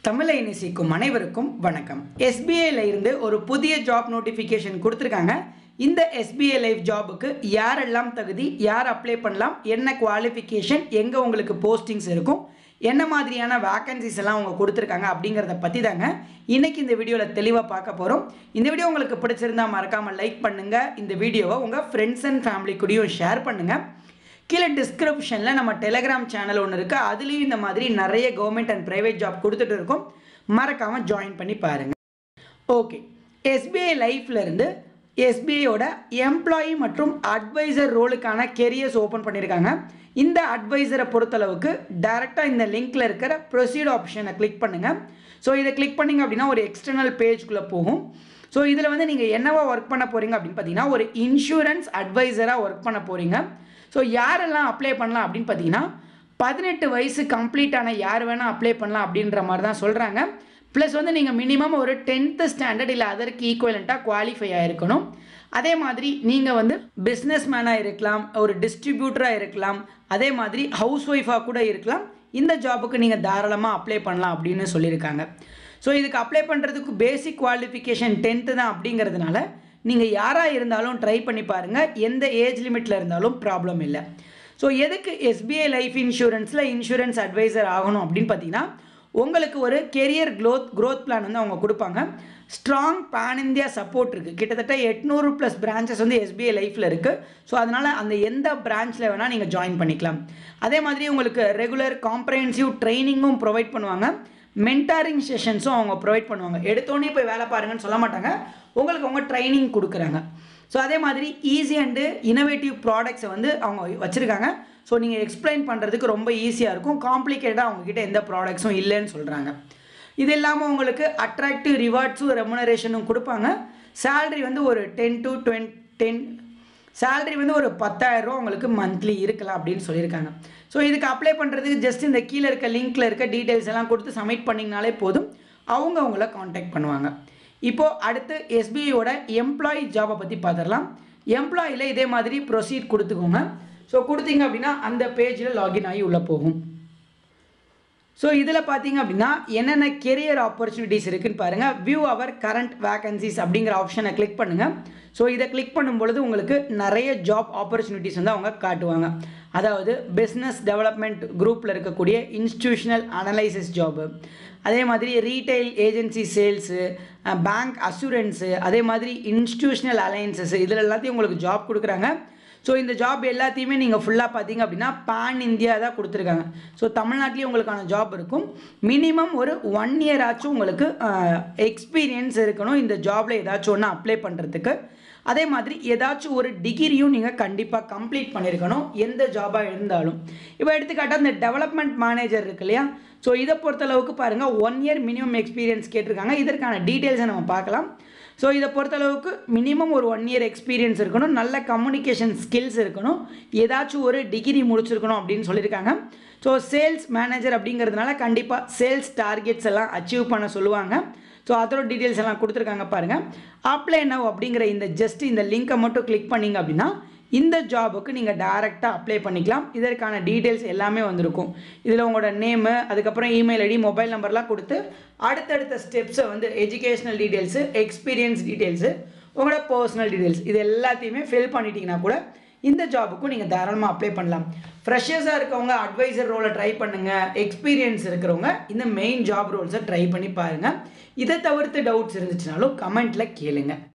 தமிழை நேசிக்கும் அனைவருக்கும் வணக்கம் எஸ்பிஐல இருந்து ஒரு புதிய ஜாப் நோட்டிஃபிகேஷன் கொடுத்துருக்காங்க இந்த எஸ்பிஐ லைஃப் ஜாபுக்கு யாரெல்லாம் தகுதி யார் அப்ளை பண்ணலாம் என்ன குவாலிஃபிகேஷன் எங்கே உங்களுக்கு போஸ்டிங்ஸ் இருக்கும் என்ன மாதிரியான வேக்கன்சிஸ் எல்லாம் அவங்க கொடுத்துருக்காங்க அப்படிங்கிறத பற்றி தாங்க இன்னைக்கு இந்த வீடியோவில் தெளிவாக பார்க்க போகிறோம் இந்த வீடியோ உங்களுக்கு பிடிச்சிருந்தா மறக்காமல் லைக் பண்ணுங்கள் இந்த வீடியோவை உங்கள் ஃப்ரெண்ட்ஸ் அண்ட் ஃபேமிலி கூடயும் ஷேர் பண்ணுங்கள் கீழே டிஸ்கிரிப்ஷனில் நம்ம டெலகிராம் சேனல் ஒன்று இருக்குது அதுலேயும் இந்த மாதிரி நிறைய கவர்மெண்ட் அண்ட் ப்ரைவேட் ஜாப் கொடுத்துட்டு இருக்கோம் மறக்காமல் ஜாயின் பண்ணி பாருங்கள் ஓகே எஸ்பிஐ லைஃப்லேருந்து எஸ்பிஐயோட எம்ப்ளாயி மற்றும் அட்வைசர் ரோலுக்கான கெரியர்ஸ் ஓப்பன் பண்ணியிருக்காங்க இந்த அட்வைசரை பொறுத்தளவுக்கு டைரெக்டாக இந்த லிங்க்கில் இருக்கிற ப்ரொசீட் ஆப்ஷனை கிளிக் பண்ணுங்கள் ஸோ இதை கிளிக் பண்ணிங்க அப்படின்னா ஒரு எக்ஸ்டர்னல் பேஜ்குள்ளே போகும் ஸோ இதில் வந்து நீங்கள் என்னவா ஒர்க் பண்ண போகிறீங்க அப்படின்னு பார்த்தீங்கன்னா ஒரு இன்சூரன்ஸ் அட்வைசராக ஒர்க் பண்ண போகிறீங்க ஸோ யாரெல்லாம் அப்ளை பண்ணலாம் அப்படின்னு பார்த்தீங்கன்னா பதினெட்டு வயசு கம்ப்ளீட் ஆன யார் வேணால் அப்ளை பண்ணலாம் அப்படின்ற மாதிரி தான் சொல்கிறாங்க ப்ளஸ் வந்து நீங்கள் மினிமம் ஒரு டென்த்து ஸ்டாண்டர்ட் இல்லை அதற்கு ஈக்குவலண்ட்டாக குவாலிஃபை ஆகிருக்கணும் அதே மாதிரி நீங்கள் வந்து பிஸ்னஸ் மேனாக இருக்கலாம் ஒரு டிஸ்ட்ரிபியூட்டராக இருக்கலாம் அதே மாதிரி ஹவுஸ் ஒய்ஃபாக கூட இருக்கலாம் இந்த ஜாபுக்கு நீங்கள் தாராளமாக அப்ளை பண்ணலாம் அப்படின்னு சொல்லியிருக்காங்க ஸோ இதுக்கு அப்ளை பண்ணுறதுக்கு பேசிக் குவாலிஃபிகேஷன் டென்த்து தான் அப்படிங்கிறதுனால நீங்கள் யாராக இருந்தாலும் ட்ரை பண்ணி பாருங்கள் எந்த ஏஜ் லிமிட்டில் இருந்தாலும் ப்ராப்ளம் இல்லை ஸோ எதுக்கு எஸ்பிஐ லைஃப் இன்சூரன்ஸில் இன்சூரன்ஸ் அட்வைசர் ஆகணும் அப்படின்னு பார்த்தீங்கன்னா உங்களுக்கு ஒரு கெரியர் க்ரோத் க்ரோத் பிளான் வந்து அவங்க கொடுப்பாங்க ஸ்ட்ராங் பேன் இந்தியா சப்போர்ட் இருக்குது கிட்டத்தட்ட எட்நூறு ப்ளஸ் பிரான்ச்சஸ் வந்து எஸ்பிஐ லைஃப்பில் இருக்குது ஸோ அதனால் அந்த எந்த பிரான்ச்சில் வேணால் நீங்கள் ஜாயின் பண்ணிக்கலாம் அதே மாதிரி உங்களுக்கு ரெகுலர் காம்ப்ரஹென்சிவ் ட்ரைனிங்கும் ப்ரொவைட் பண்ணுவாங்க மென்டாரிங் செஷன்ஸும் அவங்க ப்ரொவைட் பண்ணுவாங்க எடுத்தோடனே போய் வேலை பாருங்கன்னு சொல்ல மாட்டாங்க உங்களுக்கு அவங்க ட்ரைனிங் கொடுக்குறாங்க ஸோ அதே மாதிரி ஈஸி அண்டு இனோவேட்டிவ் ப்ராடக்ட்ஸை வந்து அவங்க வச்சுருக்காங்க ஸோ நீங்கள் எக்ஸ்பிளைன் பண்ணுறதுக்கு ரொம்ப ஈஸியாக இருக்கும் காம்ப்ளிகேட்டாக அவங்கக்கிட்ட எந்த ப்ராடக்ட்ஸும் இல்லைன்னு சொல்கிறாங்க இது இல்லாமல் உங்களுக்கு அட்ராக்டிவ் ரிவார்ட்ஸும் ரெமுனரேஷனும் கொடுப்பாங்க சேல்ரி வந்து ஒரு ten to twenty ten salary வந்து ஒரு பத்தாயிரரூவா உங்களுக்கு மந்த்லி இருக்கலாம் அப்படின்னு சொல்லியிருக்காங்க ஸோ இதுக்கு அப்ளை பண்ணுறதுக்கு ஜஸ்ட் இந்த கீழே இருக்க லிங்க்கில் இருக்க டீட்டெயில்ஸ் எல்லாம் கொடுத்து சப்மிட் பண்ணிங்கனாலே போதும் அவங்க உங்களை காண்டாக்ட் பண்ணுவாங்க இப்போது அடுத்து எஸ்பிஐயோட எம்ப்ளாயி ஜாபை பற்றி பார்த்துடலாம் எம்ப்ளாயில் இதே மாதிரி ப்ரொசீட் கொடுத்துக்கோங்க ஸோ கொடுத்தீங்க அப்படின்னா அந்த பேஜில் லாகின் ஆகி உள்ளே போகும் ஸோ இதில் பார்த்தீங்க அப்படின்னா என்னென்ன கெரியர் ஆப்பர்ச்சுனிட்டிஸ் இருக்குன்னு பாருங்கள் வியூ அவர் கரண்ட் வேகன்சிஸ் அப்படிங்கிற ஆப்ஷனை கிளிக் பண்ணுங்கள் ஸோ இதை கிளிக் பண்ணும் பொழுது உங்களுக்கு நிறைய ஜாப் ஆப்பர்ச்சுனிட்டிஸ் வந்து அவங்க காட்டுவாங்க அதாவது பிஸ்னஸ் டெவலப்மெண்ட் குரூப்பில் இருக்கக்கூடிய இன்ஸ்டியூஷனல் அனலைசிஸ் ஜாபு அதே மாதிரி retail agency sales bank assurance அதே மாதிரி இன்ஸ்டியூஷனல் அலையன்சஸ் இதில் எல்லாத்தையும் உங்களுக்கு ஜாப் கொடுக்குறாங்க ஸோ இந்த ஜாப் எல்லாத்தையுமே நீங்கள் ஃபுல்லாக பார்த்தீங்க அப்படின்னா பேன் இந்தியா தான் கொடுத்துருக்காங்க ஸோ தமிழ்நாட்டிலேயும் உங்களுக்கான ஜாப் இருக்கும் மினிமம் ஒரு ஒன் இயர் ஆச்சும் உங்களுக்கு எக்ஸ்பீரியன்ஸ் இருக்கணும் இந்த ஜாபில் ஏதாச்சும் ஒன்று அப்ளை பண்ணுறதுக்கு அதே மாதிரி ஏதாச்சும் ஒரு டிகிரியும் நீங்கள் கண்டிப்பாக கம்ப்ளீட் பண்ணியிருக்கணும் எந்த ஜாபாக இருந்தாலும் இப்போ எடுத்துக்காட்டால் இந்த டெவலப்மெண்ட் மேனேஜர் இருக்கு இல்லையா ஸோ இதை பொறுத்தளவுக்கு பாருங்கள் ஒன் இயர் மினிமம் எக்ஸ்பீரியன்ஸ் கேட்டிருக்காங்க இதற்கான டீட்டெயில்ஸை நம்ம பார்க்கலாம் ஸோ இதை பொறுத்தளவுக்கு மினிமம் ஒரு ஒன் இயர் எக்ஸ்பீரியன்ஸ் இருக்கணும் நல்ல கம்யூனிகேஷன் ஸ்கில்ஸ் இருக்கணும் ஏதாச்சும் ஒரு டிகிரி முடிச்சிருக்கணும் அப்படின்னு சொல்லியிருக்காங்க ஸோ சேல்ஸ் மேனேஜர் அப்படிங்கிறதுனால கண்டிப்பாக சேல்ஸ் டார்கெட்ஸ் எல்லாம் அச்சீவ் பண்ண சொல்லுவாங்க ஸோ அதோட டீட்டெயில்ஸ் எல்லாம் கொடுத்துருக்காங்க பாருங்கள் அப்ளை நவ் அப்படிங்கிற இந்த ஜஸ்ட் இந்த லிங்க்கை மட்டும் கிளிக் பண்ணிங்க அப்படின்னா இந்த ஜாபுக்கு நீங்கள் டேரெக்டாக அப்ளை பண்ணிக்கலாம் இதற்கான டீட்டெயில்ஸ் எல்லாமே வந்திருக்கும் இதில் உங்களோட நேமு அதுக்கப்புறம் இமெயில் ஐடி மொபைல் நம்பர்லாம் கொடுத்து அடுத்தடுத்த ஸ்டெப்ஸை வந்து எஜுகேஷ்னல் டீட்டெயில்ஸு எக்ஸ்பீரியன்ஸ் டீட்டெயில்ஸு உங்களோட பர்சனல் டீட்டெயில்ஸ் இது எல்லாத்தையுமே ஃபில் பண்ணிட்டீங்கன்னா கூட இந்த ஜாபுக்கும் நீங்கள் தாராளமாக அப்ளை பண்ணலாம் ஃப்ரெஷர்ஸாக இருக்கவங்க அட்வைசர் ரோலை ட்ரை பண்ணுங்கள் எக்ஸ்பீரியன்ஸ் இருக்கிறவங்க இந்த மெயின் ஜாப் ரோல்ஸை ட்ரை பண்ணி பாருங்கள் இதை தவிர்த்து டவுட்ஸ் இருந்துச்சுனாலும் கமெண்ட்டில் கேளுங்க